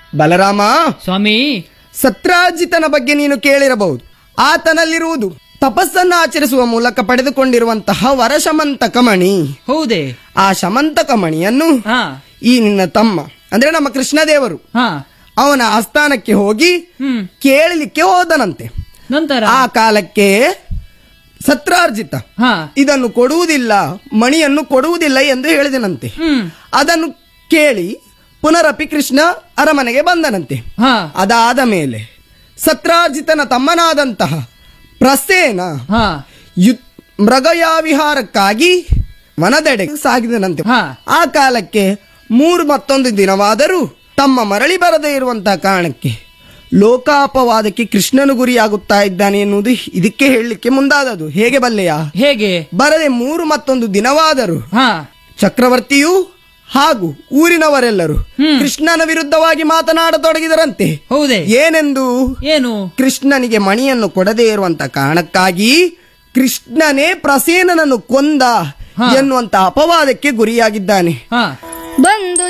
ಬಲರಾಮ ಸ್ವಾಮಿ ಸತ್ರಾಜಿತನ ಬಗ್ಗೆ ನೀನು ಕೇಳಿರಬಹುದು ಆತನಲ್ಲಿರುವುದು ತಪಸ್ಸನ್ನು ಆಚರಿಸುವ ಮೂಲಕ ಪಡೆದುಕೊಂಡಿರುವಂತಹ ವರಶಮಂತಕ ಮಣಿ ಹೌದೇ ಆ ಶಮಂತಕ ಮಣಿಯನ್ನು ಹಾ ಈ ನಿನ್ನ ತಮ್ಮ ಅಂದ್ರೆ ನಮ್ಮ ಕೃಷ್ಣದೇವರು ಹಾ ಅವನ ಆಸ್ಥಾನಕ್ಕೆ ಹೋಗಿ ಹ್ಮ್ ಕೇಳಲಿಕ್ಕೆ ಹೋದನಂತೆ ನಂತರ ಆ ಕಾಲಕ್ಕೆ ಸತ್ರಾರ್ಜಿತ ಹಾ ಇದನ್ನು ಕೊಡುವುದಿಲ್ಲ ಮಣಿಯನ್ನು ಕೊಡುವುದಿಲ್ಲ ಎಂದು ಹೇಳಿದನಂತೆ ಹ್ಮ್ ಅದನ್ನು ಕೇಳಿ ಪುನರಪಿ ಕೃಷ್ಣ ಅರಮನೆಗೆ ಬಂದನಂತೆ ಹಾ ಅದಾದ ಮೇಲೆ ಸತ್ರಾರ್ಜಿತನ ತಮ್ಮನಾದಂತಹ ಪ್ರಸೇನ ಹಾ ಯು- ಮೃಗಯಾವಿಹಾರಕ್ಕಾಗಿ ವನದೆಡೆ ಸಾಗಿದನಂತೆ ಹಾ. ಆ ಕಾಲಕ್ಕೆ ಮೂರು ಮತ್ತೊಂದು ದಿನವಾದರೂ ತಮ್ಮ ಮರಳಿ ಬರದೇ ಇರುವಂತಹ ಕಾರಣಕ್ಕೆ ಲೋಕಾಪವಾದಕ್ಕೆ ಕೃಷ್ಣನು ಗುರಿಯಾಗುತ್ತಾ ಇದ್ದಾನೆ ಎನ್ನುವುದು ಇದಕ್ಕೆ ಹೇಳಲಿಕ್ಕೆ ಮುಂದಾದದು ಹೇಗೆ ಬಲ್ಲೆಯ ಹೇಗೆ ಬರದೆ ಮೂರು ಮತ್ತೊಂದು ದಿನವಾದರೂ ಹಾ ಚಕ್ರವರ್ತಿಯು ಹಾಗೂ ಊರಿನವರೆಲ್ಲರೂ ಕೃಷ್ಣನ ವಿರುದ್ಧವಾಗಿ ಮಾತನಾಡತೊಡಗಿದರಂತೆ ಹೌದೇ ಏನೆಂದು ಏನು ಕೃಷ್ಣನಿಗೆ ಮಣಿಯನ್ನು ಕೊಡದೇ ಇರುವಂತ ಕಾರಣಕ್ಕಾಗಿ ಕೃಷ್ಣನೇ ಪ್ರಸೇನನನ್ನು ಕೊಂದ ಹಾ. ಎನ್ನುವಂತ ಅಪವಾದಕ್ಕೆ ಗುರಿಯಾಗಿದ್ದಾನೆ ಹಾ ಬಂದು